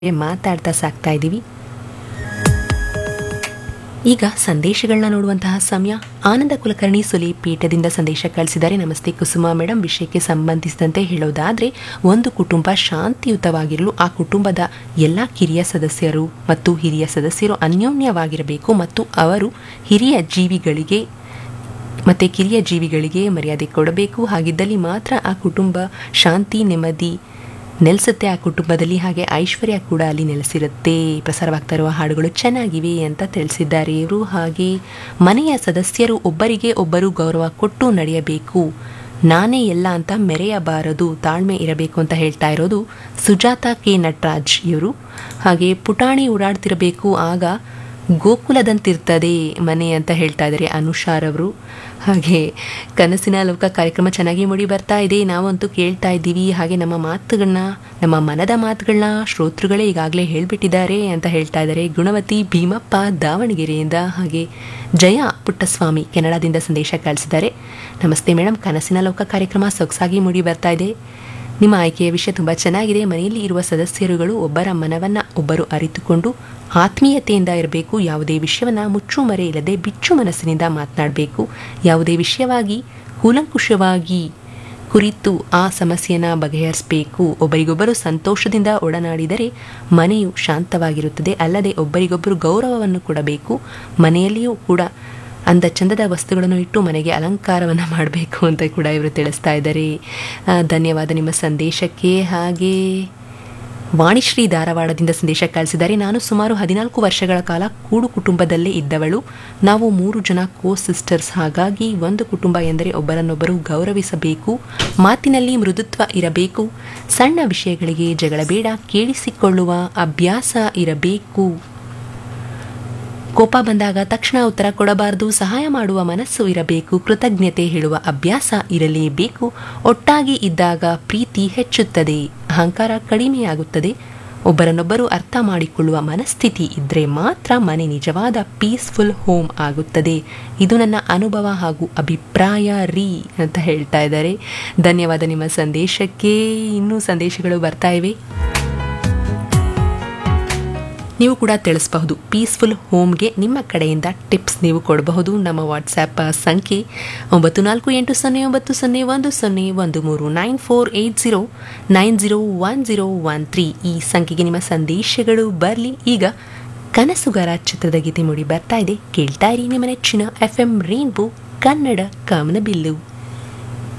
ಮಾತಾಡ್ತಾ ಸಾಕ್ತಾ ಇದ್ದೀವಿ ಈಗ ಸಂದೇಶಗಳನ್ನ ನೋಡುವಂತಹ ಸಮಯ ಆನಂದ ಕುಲಕರ್ಣಿ ಸುಲಿ ಪೀಠದಿಂದ ಸಂದೇಶ ಕಳಿಸಿದ್ದಾರೆ ನಮಸ್ತೆ ಕುಸುಮ ಮೇಡಮ್ ವಿಷಯಕ್ಕೆ ಸಂಬಂಧಿಸಿದಂತೆ ಹೇಳೋದಾದ್ರೆ ಒಂದು ಕುಟುಂಬ ಶಾಂತಿಯುತವಾಗಿರಲು ಆ ಕುಟುಂಬದ ಎಲ್ಲ ಕಿರಿಯ ಸದಸ್ಯರು ಮತ್ತು ಹಿರಿಯ ಸದಸ್ಯರು ಅನ್ಯೋನ್ಯವಾಗಿರಬೇಕು ಮತ್ತು ಅವರು ಹಿರಿಯ ಜೀವಿಗಳಿಗೆ ಮತ್ತು ಕಿರಿಯ ಜೀವಿಗಳಿಗೆ ಮರ್ಯಾದೆ ಕೊಡಬೇಕು ಹಾಗಿದ್ದಲ್ಲಿ ಮಾತ್ರ ಆ ಕುಟುಂಬ ಶಾಂತಿ ನೆಮ್ಮದಿ ನೆಲೆಸುತ್ತೆ ಆ ಕುಟುಂಬದಲ್ಲಿ ಹಾಗೆ ಐಶ್ವರ್ಯ ಕೂಡ ಅಲ್ಲಿ ನೆಲೆಸಿರುತ್ತೆ ಪ್ರಸಾರವಾಗ್ತಾ ಇರುವ ಹಾಡುಗಳು ಚೆನ್ನಾಗಿವೆ ಅಂತ ತಿಳಿಸಿದ್ದಾರೆ ಇವರು ಹಾಗೆ ಮನೆಯ ಸದಸ್ಯರು ಒಬ್ಬರಿಗೆ ಒಬ್ಬರು ಗೌರವ ಕೊಟ್ಟು ನಡೆಯಬೇಕು ನಾನೇ ಎಲ್ಲ ಅಂತ ಮೆರೆಯಬಾರದು ತಾಳ್ಮೆ ಇರಬೇಕು ಅಂತ ಹೇಳ್ತಾ ಇರೋದು ಸುಜಾತ ಕೆ ನಟರಾಜ್ ಇವರು ಹಾಗೆ ಪುಟಾಣಿ ಓಡಾಡ್ತಿರಬೇಕು ಆಗ ಗೋಕುಲದಂತಿರ್ತದೆ ಮನೆ ಅಂತ ಹೇಳ್ತಾ ಇದ್ದಾರೆ ಅನುಷಾರ್ ಅವರು ಹಾಗೆ ಕನಸಿನ ಲೋಕ ಕಾರ್ಯಕ್ರಮ ಚೆನ್ನಾಗಿ ಮೂಡಿ ಬರ್ತಾ ಇದೆ ನಾವಂತೂ ಕೇಳ್ತಾ ಇದ್ದೀವಿ ಹಾಗೆ ನಮ್ಮ ಮಾತುಗಳನ್ನ ನಮ್ಮ ಮನದ ಮಾತುಗಳನ್ನ ಶ್ರೋತೃಗಳೇ ಈಗಾಗಲೇ ಹೇಳ್ಬಿಟ್ಟಿದ್ದಾರೆ ಅಂತ ಹೇಳ್ತಾ ಇದ್ದಾರೆ ಗುಣವತಿ ಭೀಮಪ್ಪ ದಾವಣಗೆರೆಯಿಂದ ಹಾಗೆ ಜಯ ಪುಟ್ಟಸ್ವಾಮಿ ಕೆನಡಾದಿಂದ ಸಂದೇಶ ಕಳಿಸಿದ್ದಾರೆ ನಮಸ್ತೆ ಮೇಡಮ್ ಕನಸಿನ ಲೋಕ ಕಾರ್ಯಕ್ರಮ ಸೊಗಸಾಗಿ ಮೂಡಿ ಬರ್ತಾ ಇದೆ ನಿಮ್ಮ ಆಯ್ಕೆಯ ವಿಷಯ ತುಂಬ ಚೆನ್ನಾಗಿದೆ ಮನೆಯಲ್ಲಿ ಇರುವ ಸದಸ್ಯರುಗಳು ಒಬ್ಬರ ಮನವನ್ನು ಒಬ್ಬರು ಅರಿತುಕೊಂಡು ಆತ್ಮೀಯತೆಯಿಂದ ಇರಬೇಕು ಯಾವುದೇ ವಿಷಯವನ್ನು ಮುಚ್ಚುಮರೆ ಇಲ್ಲದೆ ಬಿಚ್ಚು ಮನಸ್ಸಿನಿಂದ ಮಾತನಾಡಬೇಕು ಯಾವುದೇ ವಿಷಯವಾಗಿ ಕೂಲಂಕುಷವಾಗಿ ಕುರಿತು ಆ ಸಮಸ್ಯೆಯನ್ನು ಬಗೆಹರಿಸಬೇಕು ಒಬ್ಬರಿಗೊಬ್ಬರು ಸಂತೋಷದಿಂದ ಒಡನಾಡಿದರೆ ಮನೆಯು ಶಾಂತವಾಗಿರುತ್ತದೆ ಅಲ್ಲದೆ ಒಬ್ಬರಿಗೊಬ್ಬರು ಗೌರವವನ್ನು ಕೊಡಬೇಕು ಮನೆಯಲ್ಲಿಯೂ ಕೂಡ ಅಂದ ಚಂದದ ವಸ್ತುಗಳನ್ನು ಇಟ್ಟು ಮನೆಗೆ ಅಲಂಕಾರವನ್ನು ಮಾಡಬೇಕು ಅಂತ ಕೂಡ ಇವರು ತಿಳಿಸ್ತಾ ಇದ್ದಾರೆ ಆ, ಧನ್ಯವಾದ ನಿಮ್ಮ ಸಂದೇಶಕ್ಕೆ ಹಾಗೆ ವಾಣಿಶ್ರೀ ಧಾರವಾಡದಿಂದ ಸಂದೇಶ ಕಳಿಸಿದ್ದಾರೆ ನಾನು ಸುಮಾರು ಹದಿನಾಲ್ಕು ವರ್ಷಗಳ ಕಾಲ ಕೂಡು ಕುಟುಂಬದಲ್ಲೇ ಇದ್ದವಳು ನಾವು ಮೂರು ಜನ ಕೋ ಸಿಸ್ಟರ್ಸ್ ಹಾಗಾಗಿ ಒಂದು ಕುಟುಂಬ ಎಂದರೆ ಒಬ್ಬರನ್ನೊಬ್ಬರು ಗೌರವಿಸಬೇಕು ಮಾತಿನಲ್ಲಿ ಮೃದುತ್ವ ಇರಬೇಕು ಸಣ್ಣ ವಿಷಯಗಳಿಗೆ ಜಗಳ ಬೇಡ ಕೇಳಿಸಿಕೊಳ್ಳುವ ಅಭ್ಯಾಸ ಇರಬೇಕು ಕೋಪ ಬಂದಾಗ ತಕ್ಷಣ ಉತ್ತರ ಕೊಡಬಾರದು ಸಹಾಯ ಮಾಡುವ ಮನಸ್ಸು ಇರಬೇಕು ಕೃತಜ್ಞತೆ ಹೇಳುವ ಅಭ್ಯಾಸ ಇರಲೇಬೇಕು ಒಟ್ಟಾಗಿ ಇದ್ದಾಗ ಪ್ರೀತಿ ಹೆಚ್ಚುತ್ತದೆ ಅಹಂಕಾರ ಕಡಿಮೆಯಾಗುತ್ತದೆ ಒಬ್ಬರನ್ನೊಬ್ಬರು ಅರ್ಥ ಮಾಡಿಕೊಳ್ಳುವ ಮನಸ್ಥಿತಿ ಇದ್ರೆ ಮಾತ್ರ ಮನೆ ನಿಜವಾದ ಪೀಸ್ಫುಲ್ ಹೋಮ್ ಆಗುತ್ತದೆ ಇದು ನನ್ನ ಅನುಭವ ಹಾಗೂ ಅಭಿಪ್ರಾಯ ರೀ ಅಂತ ಹೇಳ್ತಾ ಇದ್ದಾರೆ ಧನ್ಯವಾದ ನಿಮ್ಮ ಸಂದೇಶಕ್ಕೆ ಇನ್ನೂ ಸಂದೇಶಗಳು ಬರ್ತಾ ಇವೆ ನೀವು ಕೂಡ ತಿಳಿಸಬಹುದು ಪೀಸ್ಫುಲ್ ಹೋಮ್ಗೆ ನಿಮ್ಮ ಕಡೆಯಿಂದ ಟಿಪ್ಸ್ ನೀವು ಕೊಡಬಹುದು ನಮ್ಮ ವಾಟ್ಸ್ಯಾಪ್ ಸಂಖ್ಯೆ ಒಂಬತ್ತು ನಾಲ್ಕು ಎಂಟು ಸೊನ್ನೆ ಒಂಬತ್ತು ಸೊನ್ನೆ ಒಂದು ಸೊನ್ನೆ ಒಂದು ಮೂರು nine four eight zero nine zero one zero one three ಈ ಸಂಖ್ಯೆಗೆ ನಿಮ್ಮ ಸಂದೇಶಗಳು ಬರಲಿ ಈಗ ಕನಸುಗಾರ ಚಿತ್ರದ ಗೀತೆ ಮೂಡಿ ಬರ್ತಾ ಇದೆ ಕೇಳ್ತಾ ಇರಿ ನಿಮ್ಮ ನೆಚ್ಚಿನ ಎಫ್ ಎಂ ರೈನ್ಬೋ ಕನ್ನಡ ಕಾಮನಬಿಲ್ಲು